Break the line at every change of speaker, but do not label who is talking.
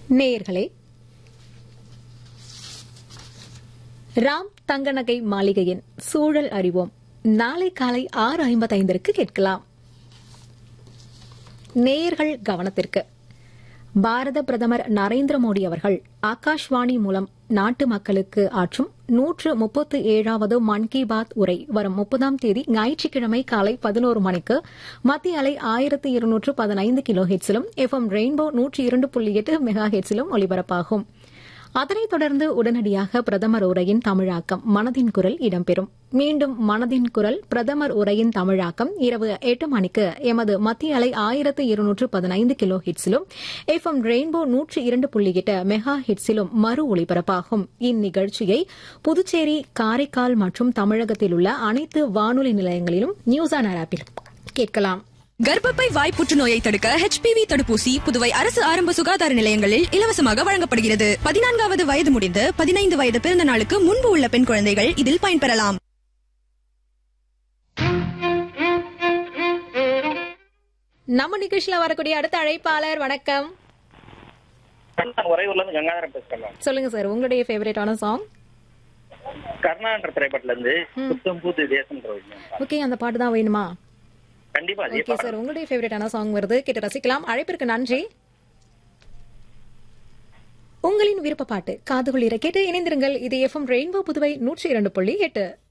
நேயர்களே ராம் தங்கநகை மாளிகையின் சூழல் அறிவோம் நாளை காலை ஆறு ஐம்பத்தைந்திற்கு கேட்கலாம் நேயர்கள் கவனத்திற்கு பாரத பிரதமர் நரேந்திர மோடி அவர்கள் ஆகாஷ்வாணி மூலம் நாட்டு மக்களுக்கு ஆற்றும் நூற்று முப்பத்து ஏழாவது மன் கி பாத் உரை வரும் முப்பதாம் தேதி ஞாயிற்றுக்கிழமை காலை பதினோரு மணிக்கு மத்திய அலை ஆயிரத்து இருநூற்று பதினைந்து கிலோ ஹெட்ஸிலும் எஃப்எம் ரெயின்போ நூற்றி இரண்டு புள்ளி எட்டு மெகா ஹெட்ஸிலும் ஒலிபரப்பாகும் அதனைத் தொடர்ந்து உடனடியாக பிரதமர் உரையின் தமிழாக்கம் மனதின் குரல் இடம்பெறும் மீண்டும் மனதின் குரல் பிரதமர் உரையின் தமிழாக்கம் இரவு எட்டு மணிக்கு எமது மத்திய அலை ஆயிரத்து இருநூற்று பதினைந்து கிலோ ஹிட்ஸிலும் எஃப்எம் ரெயின்போ நூற்று இரண்டு புள்ளி எட்டு மெகா ஹிட்ஸிலும் மறு ஒலிபரப்பாகும் இந்நிகழ்ச்சியை புதுச்சேரி காரைக்கால் மற்றும் தமிழகத்தில் உள்ள அனைத்து வானொலி நிலையங்களிலும் நியூஸ் ஆன் ஆப்பிலும் கேட்கலாம்
கர்ப்பப்பை வாய் புற்றுநோயை தடுக்க ஹெச்பிவி தடுப்பூசி புதுவை அரசு ஆரம்ப சுகாதார நிலையங்களில் இலவசமாக வழங்கப்படுகிறது பதினான்காவது வயது முடிந்து பதினைந்து வயது பிறந்த நாளுக்கு முன்பு உள்ள பெண் குழந்தைகள் இதில் பயன்பெறலாம்
நம்ம நிகழ்ச்சியில வரக்கூடிய அடுத்த அழைப்பாளர் வணக்கம்
நான் உறையூர்ல இருந்து கங்காதரன் பேசுறேன் மேம்.
சொல்லுங்க சார் உங்களுடைய ஃபேவரட்டான சாங்
கர்ணான்ற திரைப்படத்துல இருந்து புத்தம் பூத்து தேசம்
ஓகே அந்த பாட்டு தான் வேணுமா
கண்டிப்பா அதே
ஓகே சார் உங்களுடைய ஃபேவரட்டான சாங் வருது கேட்டு ரசிக்கலாம் அழைப்பிற்கு நன்றி உங்களின் விருப்ப பாட்டு காதுகுளிர கேட்டு இணைந்திருங்கள் இது எஃப்எம் ரெயின்போ புதுவை நூற்றி இரண்டு புள்ளி எட்டு